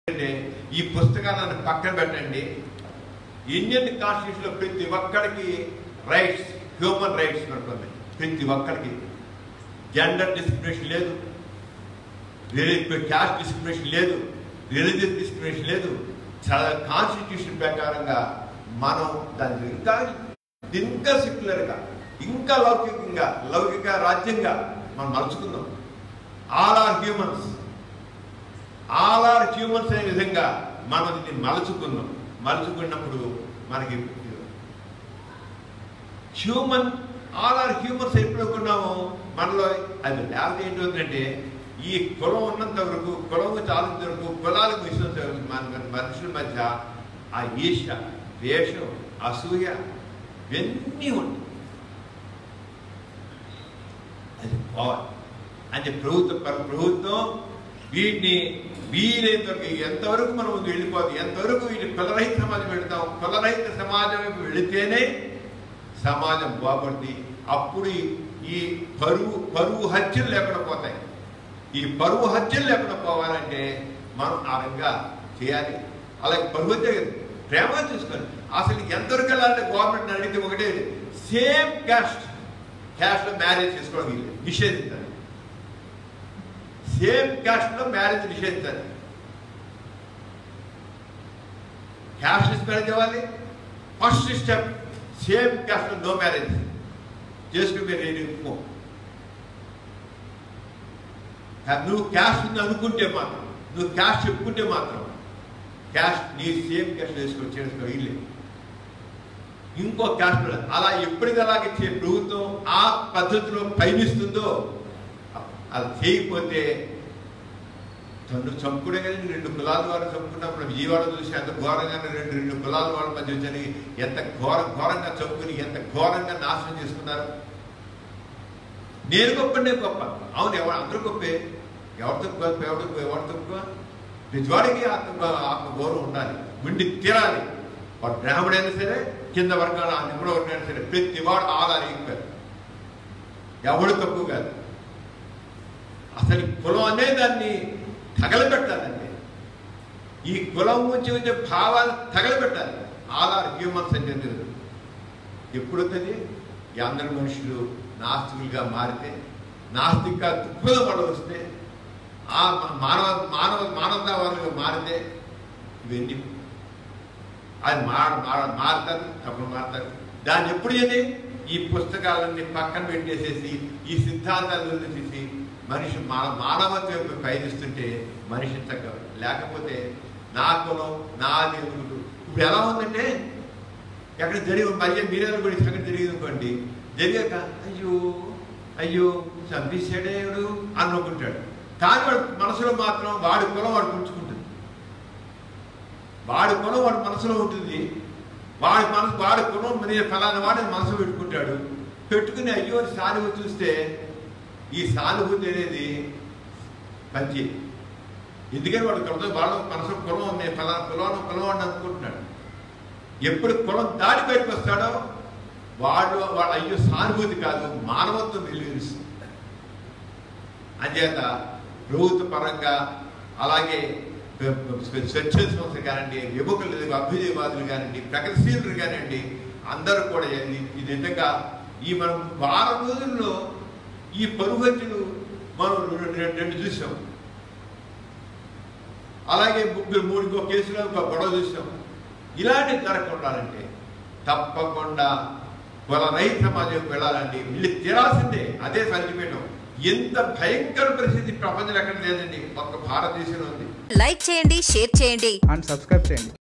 అంటే ఈ పుస్తకాలను పక్కన పెట్టండి ఇండియన్ కాన్స్టిట్యూషన్ లో ప్రతి ఒక్కరికి రైట్స్ హ్యూమన్ రైట్స్ ఉంటుంది ప్రతి ఒక్కరికి జెండర్ డిస్క్రిమినేషన్ లేదు క్యాస్ట్ డిస్క్రిమినేషన్ లేదు రిలీజియస్ డిస్క్రిమినేషన్ లేదు చాలా కాన్స్టిట్యూషన్ ప్రకారంగా మనం దాన్ని ఇంకా ఇంకా సెక్యులర్గా ఇంకా లౌకికంగా లౌకిక రాజ్యంగా మనం మలుచుకుందాం all are humans all are humans అనే విధంగా మనం దీన్ని మలుచుకున్నాం మలుచుకున్నప్పుడు మనకి హ్యూమన్ ఆల్ ఆర్ హ్యూమన్స్ ఎప్పుడుకున్నామో మనలో అది లేకపోతే ఏంటంటే ఈ కులం ఉన్నంత వరకు కులం చాలంత వరకు కులాలకు విశ్వాసం మన మనుషుల మధ్య ఆ ఈర్ష ద్వేషం అసూయ ఇవన్నీ ఉంటాయి అది పోవాలి అంటే ప్రభుత్వం ప్రభుత్వం వీటిని వీలైనంత వరకు ఎంతవరకు మనం ముందు వెళ్ళిపోదు ఎంతవరకు వీటి కులరహిత సమాజం వెళతాం కులరహిత సమాజం వైపు వెళితేనే సమాజం బాగుంది అప్పుడు ఈ- ఈ పరువు పరువు హత్యలు లేకుండా పోతాయి ఈ పరువు హత్యలు లేకుండా పోవాలంటే మనం ఆ విధంగా చేయాలి అలాగే పరువు హత్య కాదు, ప్రేమ చూసుకోండి అసలు ఎంతవరకు వెళ్ళాలంటే గవర్నమెంట్ అడిగితే ఒకటే సేమ్ క్యాస్ట్ క్యాస్ట్ లో మ్యారేజ్ చేసుకోవడం వీలు నిషేధించాలి సేమ్ క్యాస్ట్ లో మ్యారేజ్ నిషేధించాలి క్యాస్ట్ మ్యారేజ్ అవ్వాలి ఫస్ట్ స్టెప్ సేమ్ క్యాస్ట్ లో నో మ్యారేజ్ చేసుకుని మీరు ఏది ఒప్పుకో. నువ్వు క్యాస్ట్ ఉంది అనుకుంటే మాత్రం నువ్వు క్యాస్ట్ చెప్పుకుంటే మాత్రం క్యాస్ట్ నీ సేమ్ క్యాస్ట్ చేసుకో చేసుకో ఇల్లే ఇంకో క్యాస్ట్ లో- అలా ఎప్పటికి అలాగే చే ప్రభుత్వం ఆ పద్ధతిలో పయనిస్తుందో అది చేయకపోతే తను చంపుడే కానీ రెండు కులాల వారు చంపుకున్నప్పుడు విజయవాడ చూసి ఎంత ఘోరంగా రెండు రెండు కులాల వాళ్ళ మధ్య వచ్చని ఎంత ఘోర ఘోరంగా చంపుకుని ఎంత ఘోరంగా నాశనం చేసుకున్నారు నేను గొప్ప నేను గొప్ప అవును ఎవరు అందరూ గొప్పే ఎవరు తక్కువ ఎవరు తక్కువ ఎవరు తక్కువ నిజవాడికి ఆత్మ ఆత్మ గౌరవం ఉండాలి ఉండి తీరాలి వాడు బ్రాహ్మడైనా సరే కింద వర్గాల నిపుణ వర్గాలు సరే ప్రతి వాడు ఆధార ఈక్వల్ ఎవడు తక్కువ కాదు అసలు ఈ కులం అనే దాన్ని తగలబెట్టాలండి ఈ కులం నుంచి వచ్చే భావాలు తగలబెట్టాలి ఆధార్ హ్యూమన్స్ అంటే తెలియదు ఎప్పుడు వస్తుంది ఈ అందరి మనుషులు నాస్తికులుగా మారితే నాస్తిక దృక్పథం వాళ్ళు వస్తే ఆ మానవ మానవ మానవతావాదులుగా మారితే ఇవన్నీ అది మార మార మారుతారు తప్పుడు మారుతారు దాన్ని ఎప్పుడు చేసి ఈ పుస్తకాలన్నీ పక్కన పెట్టేసేసి ఈ సిద్ధాంతాలు వదిలేసేసి మనిషి మాన మానవత్వం వైపు పయనిస్తుంటే మనిషి తగ్గ లేకపోతే నా కులం నా దేవుడు ఇప్పుడు ఎలా ఉందంటే ఎక్కడ జరిగి మధ్య మీరేదో కూడా సంగతి జరిగింది అనుకోండి జరిగాక అయ్యో అయ్యో చంపేశాడేడు అనుకుంటాడు కానీ వాడు మనసులో మాత్రం వాడి కులం వాడు పుంచుకుంటుంది వాడి కులం వాడి మనసులో ఉంటుంది వాడి మనసు వాడి కులం నేను ఫలానా వాడిని మనసు పెట్టుకుంటాడు పెట్టుకుని అయ్యో అని సానుభూతి చూస్తే ఈ సానుభూతి అనేది మంచి ఎందుకని వాడు కులతో వాళ్ళ మనసు కులం ఉంది ఫలానా కులం కులం అని అనుకుంటున్నాడు ఎప్పుడు కులం దాటి బయటకు వస్తాడో వాడు వాళ్ళ అయ్యో సానుభూతి కాదు మానవత్వం వెలువరిస్తుంది అంచేత ప్రభుత్వ పరంగా అలాగే స్వచ్ఛ సంస్థ కానివ్వండి యువకులు అభ్యుదయవాదులు కానివ్వండి ప్రగతిశీలులు కానివ్వండి అందరూ కూడా ఇది ఇది నిజంగా ఈ మనం వారం రోజుల్లో ఈ పరుహత్యలు మనం రెండు రెండు- రెండు చూసాం అలాగే ముగ్గురు మూడు ఇంకో కేసులో ఇంకో గొడవ చూసాం ఇలాంటి జరగకుండాలంటే తప్పకుండా కుల రైతు సమాజంకి వెళ్ళాలండి వెళ్ళి తీరాల్సిందే అదే సంచిపోయడం ఎంత భయంకర పరిస్థితి ప్రపంచంలో ఎక్కడ లేదండి ఒక్క భారతదేశంలో ఉంది లైక్ చేయండి షేర్ చేయండి అండ్ సబ్స్క్రైబ్ చేయండి